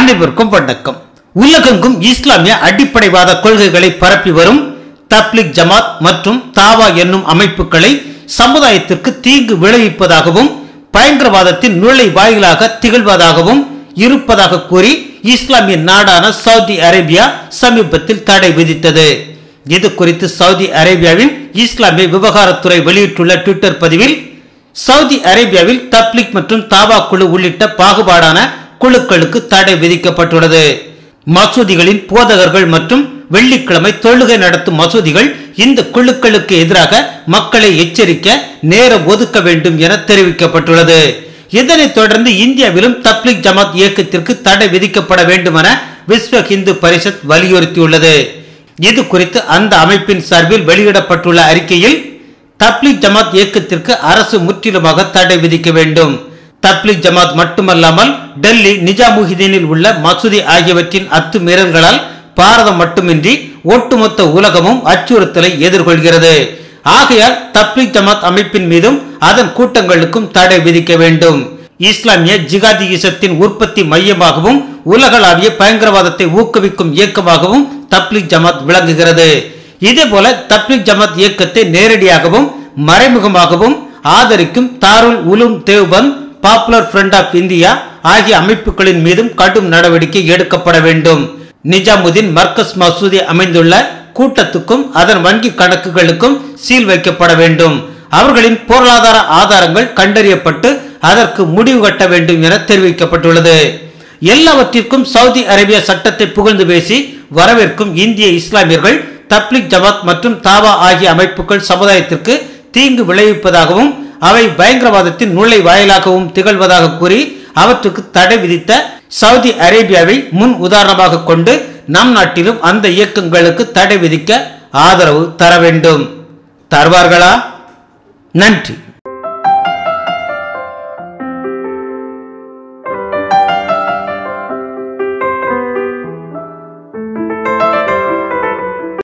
அனைவருக்கும் வணக்கம் உலகெங்கும் இஸ்லாமிய அடிப்படைவாத கொள்கைகளை பரப்பி வரும் தப்லிக் ஜமாத் மற்றும் தாவா என்னும் அமைப்புகளை சமுதாயத்திற்கு தீங்கு விளைவிப்பதாகவும் பயங்கரவாதத்தின் நுழை வாயிலாக திகழ்வதாகவும் இருப்பதாக கூறி இஸ்லாமிய நாடான சவுதி அரேபியா சமீபத்தில் தடை விதித்தது இது குறித்து சவுதி அரேபியாவின் இஸ்லாமிய விவகாரத்துறை வெளியிட்டுள்ள ட்விட்டர் பதிவில் சவுதி அரேபியாவில் தப்லிக் மற்றும் தாவா குழு உள்ளிட்ட பாகுபாடான குழுக்களுக்கு தடை விதிக்கப்பட்டுள்ளது மசூதிகளின் போதகர்கள் மற்றும் வெள்ளிக்கிழமை தொழுகை நடத்தும் மசூதிகள் இந்த குழுக்களுக்கு எதிராக மக்களை எச்சரிக்க நேரம் ஒதுக்க வேண்டும் என தெரிவிக்கப்பட்டுள்ளது இதனைத் தொடர்ந்து இந்தியாவிலும் தப்லிக் ஜமாத் இயக்கத்திற்கு தடை விதிக்கப்பட வேண்டும் என விஸ்வ இந்து பரிஷத் வலியுறுத்தியுள்ளது இது குறித்து அந்த அமைப்பின் சார்பில் வெளியிடப்பட்டுள்ள அறிக்கையில் தப்லிக் ஜமாத் இயக்கத்திற்கு அரசு முற்றிலுமாக தடை விதிக்க வேண்டும் தப்லிக் ஜமாத் மட்டுமல்லாமல் டெல்லி நிஜாமுஹிதீனில் உள்ள மசூதி ஆகியவற்றின் அத்துமீறல்களால் பாரதம் மட்டுமின்றி ஒட்டுமொத்த உலகமும் அச்சுறுத்தலை எதிர்கொள்கிறது ஆகையால் தப்லிக் ஜமாத் அமைப்பின் மீதும் அதன் கூட்டங்களுக்கும் தடை விதிக்க வேண்டும் இஸ்லாமிய ஜிகாதியிசத்தின் உற்பத்தி மையமாகவும் உலகளாவிய பயங்கரவாதத்தை ஊக்குவிக்கும் இயக்கமாகவும் தப்லிக் ஜமாத் விளங்குகிறது இதேபோல தப்லிக் ஜமாத் இயக்கத்தை நேரடியாகவும் மறைமுகமாகவும் ஆதரிக்கும் Darul Uloom Deoband popular front of India ஆகிய அமைப்புகளின் மீதும் கடும் நடவடிக்கை எடுக்கப்பட வேண்டும் நிஜாமுதீன் மர்கஸ் மசூதி அமைந்துள்ள கூட்டத்துக்கும் அதன் வங்கி கணக்குகளுக்கும் சீல் வைக்கப்பட வேண்டும் அவர்களின் பொருளாதார ஆதாரங்கள் கண்டறியப்பட்டு அதற்கு முடிவு கட்ட வேண்டும் என தெரிவிக்கப்பட்டுள்ளது எல்லாவற்றிற்கும் சவுதி அரேபியா சட்டத்தை புகழ்ந்து பேசி வரவேற்கும் இந்திய இஸ்லாமியர்கள் தப்லிக் ஜமாத் மற்றும் தாவா ஆகிய அமைப்புகள் சமுதாயத்திற்கு தீங்கு விளைவிப்பதாகவும் அவை பயங்கரவாதத்தின் நுழை வாயிலாகவும் திகழ்வதாக கூறி அவற்றுக்கு தடை விதித்த சவுதி அரேபியாவை முன் உதாரணமாக கொண்டு நம் நாட்டிலும் அந்த இயக்கங்களுக்கு தடை விதிக்க ஆதரவு தர வேண்டும் தருவார்களா நன்றி